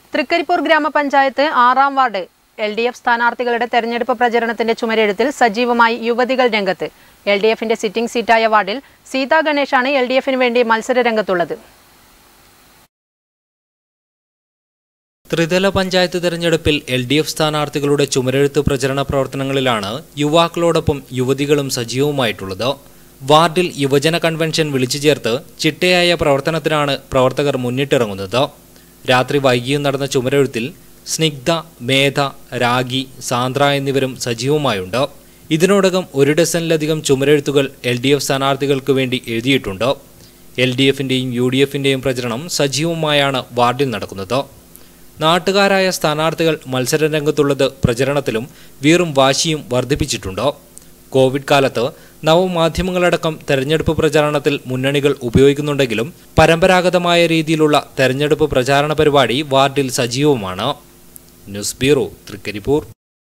തൃക്കരിപ്പൂർ ഗ്രാമപഞ്ചായത്ത് ആറാം ward L D F സ്ഥാനാർത്ഥികളുടെ തെരഞ്ഞെടുപ്പ് പ്രചരണത്തിന്റെ ചുമരെഴുത്തിൽ സജീവമായി യുവതികൾ രംഗത്ത് എൽ ഡി എഫിന്റെ സിറ്റിംഗ് സീറ്റായ വാർഡിൽ സീതാ ഗണേഷാണ് എൽ ഡി എഫിന് വേണ്ടി മത്സര രംഗത്തുള്ളത് ത്രിതല പഞ്ചായത്ത് തെരഞ്ഞെടുപ്പിൽ എൽ ഡി എഫ് സ്ഥാനാർത്ഥികളുടെ ചുമരെഴുത്ത് പ്രചരണ പ്രവർത്തനങ്ങളിലാണ് യുവാക്കളോടൊപ്പം യുവതികളും സജീവമായിട്ടുള്ളത് വാർഡിൽ യുവജന കൺവെൻഷൻ വിളിച്ചു ചേർത്ത് ചിട്ടയായ പ്രവർത്തനത്തിനാണ് പ്രവർത്തകർ മുന്നിട്ടിറങ്ങുന്നത് രാത്രി വൈകിയും നടന്ന ചുമരെഴുത്തിൽ സ്നിഗ്ധ മേധ രാഗി സാന്ദ്ര എന്നിവരും സജീവമായുണ്ട് ഇതിനോടകം ഒരു ഡസനിലധികം ചുമരെഴുത്തുകൾ എൽ ഡി എഫ് സ്ഥാനാർത്ഥികൾക്ക് വേണ്ടി എഴുതിയിട്ടുണ്ട് എൽ ഡി എഫിൻ്റെയും യു ഡി എഫിൻ്റെയും പ്രചരണം സജീവമായാണ് വാർഡിൽ നടക്കുന്നത് നാട്ടുകാരായ സ്ഥാനാർത്ഥികൾ മത്സര രംഗത്തുള്ളത് പ്രചരണത്തിലും വീറും വാശിയും വർദ്ധിപ്പിച്ചിട്ടുണ്ട് കോവിഡ് കാലത്ത് നവമാധ്യമങ്ങളടക്കം തെരഞ്ഞെടുപ്പ് പ്രചാരണത്തിൽ മുന്നണികൾ ഉപയോഗിക്കുന്നുണ്ടെങ്കിലും പരമ്പരാഗതമായ രീതിയിലുള്ള തെരഞ്ഞെടുപ്പ് പ്രചാരണ പരിപാടി വാർഡിൽ സജീവമാണ് ന്യൂസ് ബ്യൂറോ തൃക്കരിപ്പൂർ